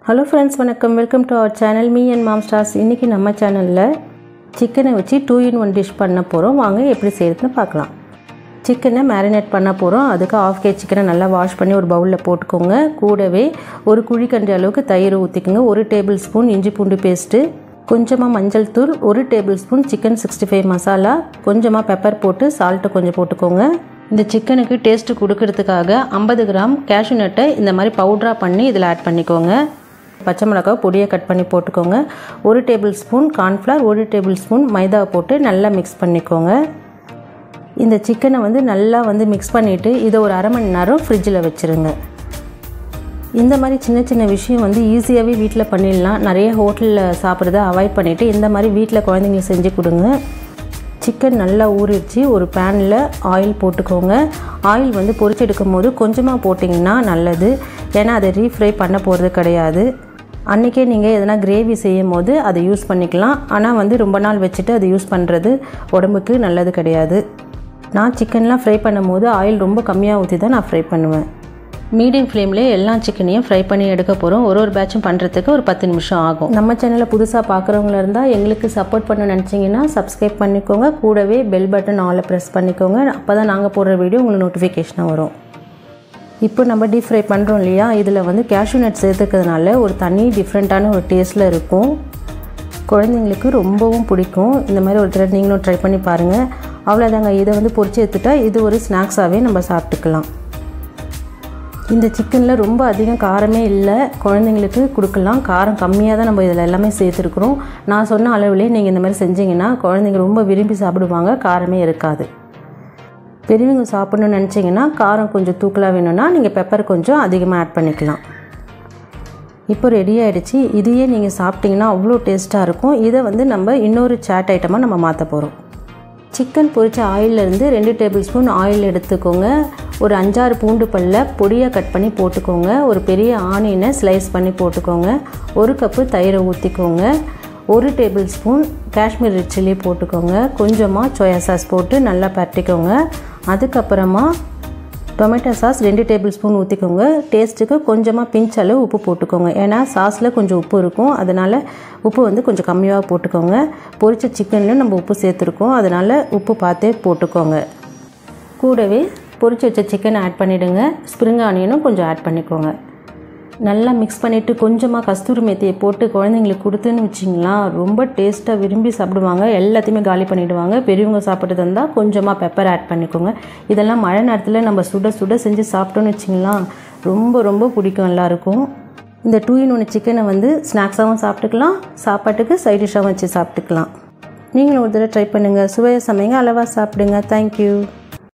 hello friends வணக்கம் welcome to our channel me and mom stars இன்றைக்கி நம்ம சேனலில் சிக்கனை வச்சு டூ இன் ஒன் டிஷ் பண்ண போகிறோம் வாங்க எப்படி செய்யறதுன்னு பார்க்கலாம் சிக்கனை மேரினேட் பண்ண போகிறோம் அதுக்கு ஆஃப் கே சிக்கனை நல்லா வாஷ் பண்ணி ஒரு பவுலில் போட்டுக்கோங்க கூடவே ஒரு குழிக்கண்டி அளவுக்கு தயிர் ஊற்றிக்கோங்க ஒரு டேபிள் ஸ்பூன் இஞ்சி பூண்டு பேஸ்ட்டு கொஞ்சமாக மஞ்சள் தூள் ஒரு tablespoon chicken sixty five masala கொஞ்சமாக பெப்பர் போட்டு சால்ட்டு கொஞ்சம் போட்டுக்கோங்க இந்த சிக்கனுக்கு டேஸ்ட்டு கொடுக்கறதுக்காக ஐம்பது கிராம் கேஷ்யூ நட்டை இந்த மாதிரி பவுட்ராக பண்ணி இதில் ஆட் பண்ணிக்கோங்க பச்சை மிளகாய் பொடியை கட் பண்ணி போட்டுக்கோங்க ஒரு டேபிள் ஸ்பூன் கார்ன்ஃப்ளவர் ஒரு டேபிள் ஸ்பூன் மைதா போட்டு நல்லா மிக்ஸ் பண்ணிக்கோங்க இந்த சிக்கனை வந்து நல்லா வந்து மிக்ஸ் பண்ணிவிட்டு இதை ஒரு அரை மணி நேரம் ஃப்ரிட்ஜில் வச்சுருங்க இந்த மாதிரி சின்ன சின்ன விஷயம் வந்து ஈஸியாகவே வீட்டில் பண்ணிடலாம் நிறைய ஹோட்டலில் சாப்பிட்றத அவாய்ட் பண்ணிவிட்டு இந்த மாதிரி வீட்டில் குழந்தைங்களுக்கு செஞ்சு கொடுங்க சிக்கன் நல்லா ஊறிடுச்சு ஒரு பேனில் ஆயில் போட்டுக்கோங்க ஆயில் வந்து பொரிச்சு எடுக்கும் போது கொஞ்சமாக போட்டிங்கன்னா நல்லது ஏன்னா அதை ரீஃப்ரை பண்ண போகிறது கிடையாது அன்றைக்கே நீங்கள் எதனா கிரேவி செய்யும் போது அதை யூஸ் பண்ணிக்கலாம் ஆனால் வந்து ரொம்ப நாள் வச்சுட்டு அதை யூஸ் பண்ணுறது உடம்புக்கு நல்லது கிடையாது நான் சிக்கன்லாம் ஃப்ரை பண்ணும்போது ஆயில் ரொம்ப கம்மியாக ஊற்றி தான் நான் ஃப்ரை பண்ணுவேன் மீடியம் ஃப்ளேம்லேயே எல்லா சிக்கனையும் ஃப்ரை பண்ணி எடுக்க போகிறோம் ஒரு ஒரு பேட்சும் பண்ணுறதுக்கு ஒரு பத்து நிமிஷம் ஆகும் நம்ம சேனலில் புதுசாக பார்க்குறவங்களா இருந்தால் எங்களுக்கு சப்போர்ட் பண்ண நினச்சிங்கன்னா சப்ஸ்கிரைப் பண்ணிக்கோங்க கூடவே பெல் பட்டன் ஆலை ப்ரெஸ் பண்ணிக்கோங்க அப்போ தான் நாங்கள் போடுற வீடியோ உங்களுக்கு நோட்டிஃபிகேஷனாக வரும் இப்போ நம்ம டீப் ஃப்ரை பண்ணுறோம் இல்லையா இதில் வந்து கேஷ்யூ நட் சேர்த்துக்கிறதுனால ஒரு தனி டிஃப்ரெண்ட்டான ஒரு டேஸ்ட்டில் இருக்கும் குழந்தைங்களுக்கு ரொம்பவும் பிடிக்கும் இந்த மாதிரி ஒரு தடவை நீங்களும் ட்ரை பண்ணி பாருங்கள் அவ்வளோதாங்க இதை வந்து பொரிச்சு எடுத்துட்டா இது ஒரு ஸ்நாக்ஸாகவே நம்ம சாப்பிட்டுக்கலாம் இந்த சிக்கனில் ரொம்ப அதிகம் காரமே இல்லை குழந்தைங்களுக்கு கொடுக்கலாம் காரம் கம்மியாக தான் நம்ம இதில் எல்லாமே சேர்த்துருக்குறோம் நான் சொன்ன அளவுலேயே நீங்கள் இந்த மாதிரி செஞ்சீங்கன்னா குழந்தைங்க ரொம்ப விரும்பி சாப்பிடுவாங்க காரமே இருக்காது பெரியவங்க சாப்பிட்ணுன்னு நினச்சிங்கன்னா காரம் கொஞ்சம் தூக்கலாக வேணும்னா நீங்கள் பெப்பர் கொஞ்சம் அதிகமாக ஆட் பண்ணிக்கலாம் இப்போ ரெடி ஆகிடுச்சு இதையே நீங்கள் சாப்பிட்டிங்கன்னா அவ்வளோ டேஸ்ட்டாக இருக்கும் இதை வந்து நம்ம இன்னொரு சாட் ஐட்டமாக நம்ம மாற்ற போகிறோம் சிக்கன் பொரிச்ச ஆயிலிருந்து ரெண்டு டேபிள் ஸ்பூன் ஆயில் எடுத்துக்கோங்க ஒரு அஞ்சாறு பூண்டு பல்ல பொடியாக கட் பண்ணி போட்டுக்கோங்க ஒரு பெரிய ஆனியனை ஸ்லைஸ் பண்ணி போட்டுக்கோங்க ஒரு கப்பு தயிரை ஊற்றிக்கோங்க ஒரு tablespoon Kashmir red chilli போட்டுக்கோங்க கொஞ்சமாக சோயா சாஸ் போட்டு நல்லா பரட்டிக்கோங்க அதுக்கப்புறமா டொமேட்டோ சாஸ் ரெண்டு டேபிள் ஸ்பூன் ஊற்றிக்கோங்க டேஸ்ட்டுக்கு கொஞ்சமாக பிஞ்ச் அளவு உப்பு போட்டுக்கோங்க ஏன்னா சாஸில் கொஞ்சம் உப்பு இருக்கும் அதனால் உப்பு வந்து கொஞ்சம் கம்மியாக போட்டுக்கோங்க பொரிச்ச சிக்கன்லையும் நம்ம உப்பு சேர்த்துருக்கோம் அதனால் உப்பு பார்த்தே போட்டுக்கோங்க கூடவே பொரிச்சு வச்ச சிக்கனை ஆட் பண்ணிவிடுங்க ஸ்ப்ரிங் ஆனியனும் கொஞ்சம் ஆட் பண்ணிக்கோங்க நல்லா மிக்ஸ் பண்ணிவிட்டு கொஞ்சமாக கஸ்தூரி மேத்தியை போட்டு குழந்தைங்களுக்கு கொடுத்துன்னு வச்சிங்களா ரொம்ப டேஸ்ட்டாக விரும்பி சாப்பிடுவாங்க எல்லாத்தையுமே காலி பண்ணிவிடுவாங்க பெரியவங்க சாப்பிட்றது இருந்தால் கொஞ்சமாக பெப்பர் ஆட் பண்ணிக்கோங்க இதெல்லாம் மழை நேரத்தில் நம்ம சுட சுட செஞ்சு சாப்பிட்டோன்னு வச்சிங்களா ரொம்ப ரொம்ப பிடிக்கும் எல்லாருக்கும் இந்த டூ இன் ஒன்று சிக்கனை வந்து ஸ்நாக்ஸாகவும் சாப்பிட்டுக்கலாம் சாப்பாட்டுக்கு சைட் டிஷ்ஷாகவும் வச்சு சாப்பிட்டுக்கலாம் நீங்களும் ஒரு தடவை ட்ரை பண்ணுங்கள் சுவையை சமைங்க அளவாக சாப்பிடுங்க தேங்க்யூ